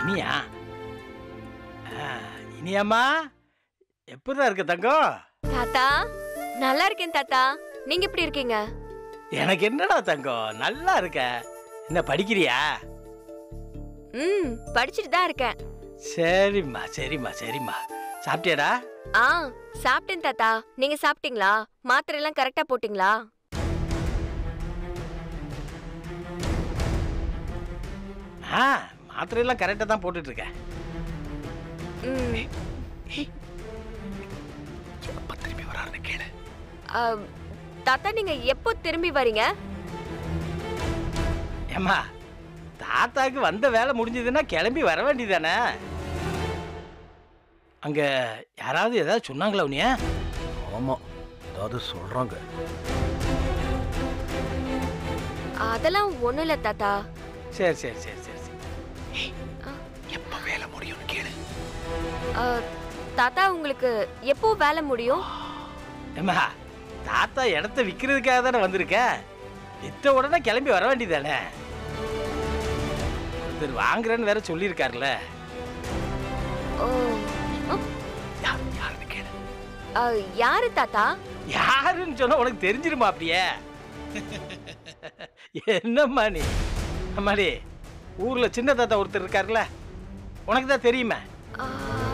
இனியா ஆ, இனியாம்மா எப்படிதான் இருக்க தங்கம் தாத்தா நல்லா இருக்கேன் தாத்தா நீங்க எப்படி இருக்கீங்க எனக்கு என்னடா தங்கம் நல்லா இருக்க என்ன படிக்கிறியா ம் படிச்சுட்டு தான் இருக்கேன் சரிம்மா சரிம்மா சரிம்மா சாப்பிட்டியாடா ஆ சாப்பிட்டேன் தாத்தா நீங்க சாப்பிட்டீங்களா மாத்திரை எல்லாம் கரெக்டா போட்டீங்களா ஆ மாத்திரையெல்லாம் கரெக்டாக தான் போட்டுட்டு இருக்கேன் ம் எப்போ திரும்பி வராருன்னு கேளு ஆ, தாத்தா நீங்க எப்போ திரும்பி வரீங்க ஏம்மா தாத்தாக்கு வந்த வேலை முடிஞ்சதுன்னா கிளம்பி வர வேண்டியதானே அங்க யாராவது ஏதாவது சொன்னாங்களா உனிய ஆமா ஏதாவது சொல்றாங்க அதெல்லாம் ஒண்ணும் இல்ல தாத்தா சரி சரி சரி சரி சரி எப்போ வேலை முடியும்னு கேளு ஆ, தாத்தா உங்களுக்கு எப்போ வேலை முடியும் ஏம்மா தாத்தா இடத்த விற்கிறதுக்காக தானே வந்திருக்க வித்த உடனே கிளம்பி வர வேண்டியதானே ஒருத்தர் வாங்குறேன்னு வேற சொல்லியிருக்காருல்ல ஓ யா- யாருன்னு கேளு ஆ, யாரு தாத்தா யாருன்னு சொன்னா உனக்கு தெரிஞ்சிருமா அப்படியே என்னம்மா நீ அம்மாடி ஊர்ல சின்ன தாத்தா ஒருத்தர் இருக்காருல்ல உனக்கு தான் தெரியுமே ஆ,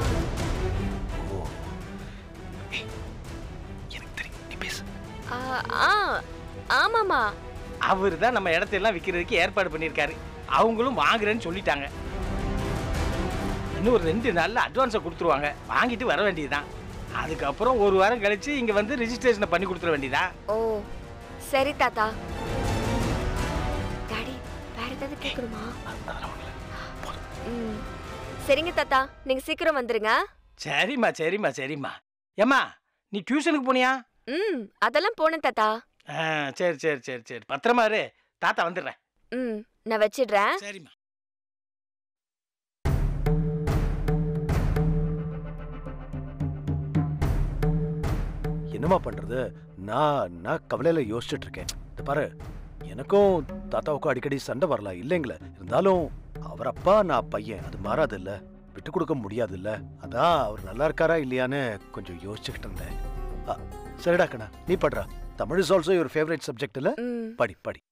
எனக்கு தெரியும் நீ பேசு ஆ, ஆ ஆமாமா அவர் தான் நம்ம இடத்தையெல்லாம் விற்கிறதுக்கு ஏற்பாடு பண்ணியிருக்காரு அவங்களும் வாங்குறேன்னு சொல்லிட்டாங்க இன்னும் ஒரு ரெண்டு நாள்ல அட்வான்ஸை கொடுத்துருவாங்க வாங்கிட்டு வர வேண்டியதுதான் அதுக்கப்புறம் ஒரு வாரம் கழிச்சு இங்க வந்து ரிஜிஸ்ட்ரேஷனை பண்ணி கொடுத்துட வேண்டியதான் ஓ சரி தாத்தா டாடி வேற ஏதாவது கேட்கணுமா ம் சரிங்க தாத்தா நீங்க சீக்கிரம் வந்துருங்க சரிம்மா சரிம்மா சரிம்மா ஏம்மா நீ டியூஷனுக்கு போனியா ம் அதெல்லாம் போனேன் தாத்தா ஆ சரி சரி சரி சரி பத்திரமா இரு தாத்தா வந்துடுறேன் ம் நான் வச்சிடுறேன் சரிம்மா என்னம்மா பண்றது நான் நான் கவலையில யோசிச்சுட்டு இருக்கேன் இந்த பாரு எனக்கும் தாத்தாவுக்கும் அடிக்கடி சண்டை வரலாம் இல்லைங்களே இருந்தாலும் அவர் அப்பா நான் பையன் அது மாறாது இல்ல விட்டு கொடுக்க முடியாது இல்ல அதான் அவர் நல்லா இருக்காரா இல்லையான்னு கொஞ்சம் யோசிச்சுக்கிட்டு இருந்தேன் ஆ, சரிடா கண்ணா நீ படுறா Tamil is also your favourite subject இல்ல ம் படி படி